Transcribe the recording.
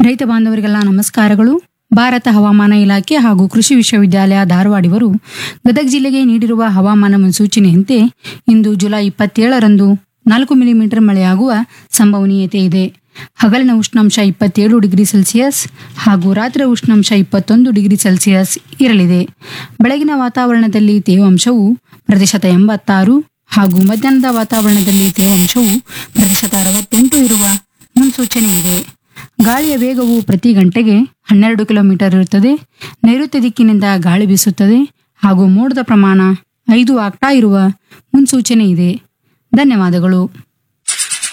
ರೈತ ಬಾಂಧವರಿಗೆಲ್ಲ ನಮಸ್ಕಾರಗಳು ಭಾರತ ಹವಾಮಾನ ಇಲಾಖೆ ಹಾಗೂ ಕೃಷಿ ವಿಶ್ವವಿದ್ಯಾಲಯ ಧಾರವಾಡಿವರು ಗದಗ ಜಿಲ್ಲೆಗೆ ನೀಡಿರುವ ಹವಾಮಾನ ಮುನ್ಸೂಚನೆಯಂತೆ ಇಂದು ಜುಲೈ ಇಪ್ಪತ್ತೇಳರಂದು ನಾಲ್ಕು ಮಿಲಿಮೀಟರ್ ಮಳೆಯಾಗುವ ಸಂಭವನೀಯತೆ ಇದೆ ಹಗಲಿನ ಉಷ್ಣಾಂಶ ಇಪ್ಪತ್ತೇಳು ಡಿಗ್ರಿ ಸೆಲ್ಸಿಯಸ್ ಹಾಗೂ ರಾತ್ರಿ ಉಷ್ಣಾಂಶ ಇಪ್ಪತ್ತೊಂದು ಡಿಗ್ರಿ ಸೆಲ್ಸಿಯಸ್ ಇರಲಿದೆ ಬೆಳಗಿನ ವಾತಾವರಣದಲ್ಲಿ ತೇವಾಂಶವು ಪ್ರತಿಶತ ಎಂಬತ್ತಾರು ಹಾಗೂ ಮಧ್ಯಾಹ್ನದ ವಾತಾವರಣದಲ್ಲಿ ತೇವಾಂಶವು ಪ್ರತಿಶತ ಅರವತ್ತೆಂಟು ಇರುವ ಮುನ್ಸೂಚನೆ ಇದೆ ಗಾಳಿಯ ವೇಗವು ಪ್ರತಿ ಗಂಟೆಗೆ ಹನ್ನೆರಡು ಕಿಲೋಮೀಟರ್ ಇರುತ್ತದೆ ನೈಋತ್ಯ ದಿಕ್ಕಿನಿಂದ ಗಾಳಿ ಬೀಸುತ್ತದೆ ಹಾಗೂ ಮೋಡದ ಪ್ರಮಾಣ ಐದು ಆಗ್ತಾ ಇರುವ ಮುನ್ಸೂಚನೆ ಇದೆ ಧನ್ಯವಾದಗಳು